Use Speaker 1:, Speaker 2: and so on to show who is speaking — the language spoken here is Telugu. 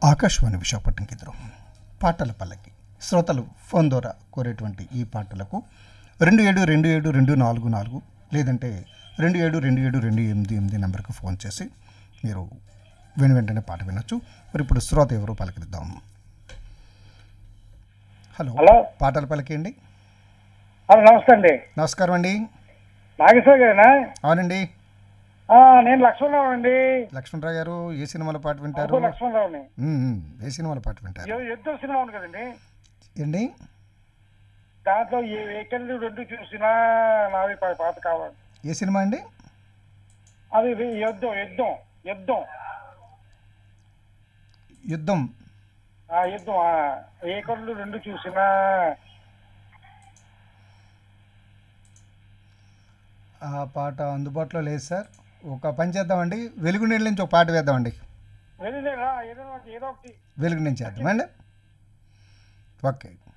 Speaker 1: ఆకాశవాణి విశాఖపట్నం కేంద్రం పాటల పల్లకి శ్రోతలు ఫోన్ ద్వారా కోరేటువంటి ఈ పాటలకు రెండు ఏడు రెండు ఏడు రెండు నాలుగు నాలుగు లేదంటే రెండు ఏడు రెండు ఏడు రెండు ఎనిమిది ఎనిమిది నెంబర్కి ఫోన్ చేసి మీరు వెను వెంటనే పాట వినొచ్చు మరి ఇప్పుడు శ్రోత ఎవరు పలకరిద్దాం హలో
Speaker 2: హలో
Speaker 1: పాటల పలికేయండి
Speaker 2: హలో నమస్తే అండి
Speaker 1: నమస్కారం అండి
Speaker 2: నాగేశ్వర గారేనా
Speaker 1: అవునండి
Speaker 2: ఆ, నేను లక్ష్మణరావు అండి
Speaker 1: లక్ష్మణరావు గారు ఏ సినిమాల పాట వింటారు
Speaker 2: అబ్బో లక్ష్మణరావుని
Speaker 1: ఉమ్, ఉమ్, ఏ సినిమాల పాట వింటారు
Speaker 2: ఎ- యుద్ధం సినిమా ఉంది కదండి
Speaker 1: ఏంటి
Speaker 2: దాంట్లో ఏ వెహికల్ రెండు చూసినా నాది పా- పాత కావాలి
Speaker 1: ఏ సినిమా అండి
Speaker 2: అది ఇది యుద్ధం యుద్ధం యుద్ధం
Speaker 1: యుద్ధం
Speaker 2: ఆ యుద్ధం ఆ ఏ కళ్ళు రెండు చూసినా
Speaker 1: ఆ పాట అందుబాటులో లేదు సార్ ఒక పని చేద్దామండి వెలుగు నీళ్ళ నుంచి ఒక పాట వేద్దామండి
Speaker 2: వెళ్ళలేరా ఏదో ఒకటి ఏదో ఒకటి
Speaker 1: వెలుగు నుంచి వేద్దామండి ఓకే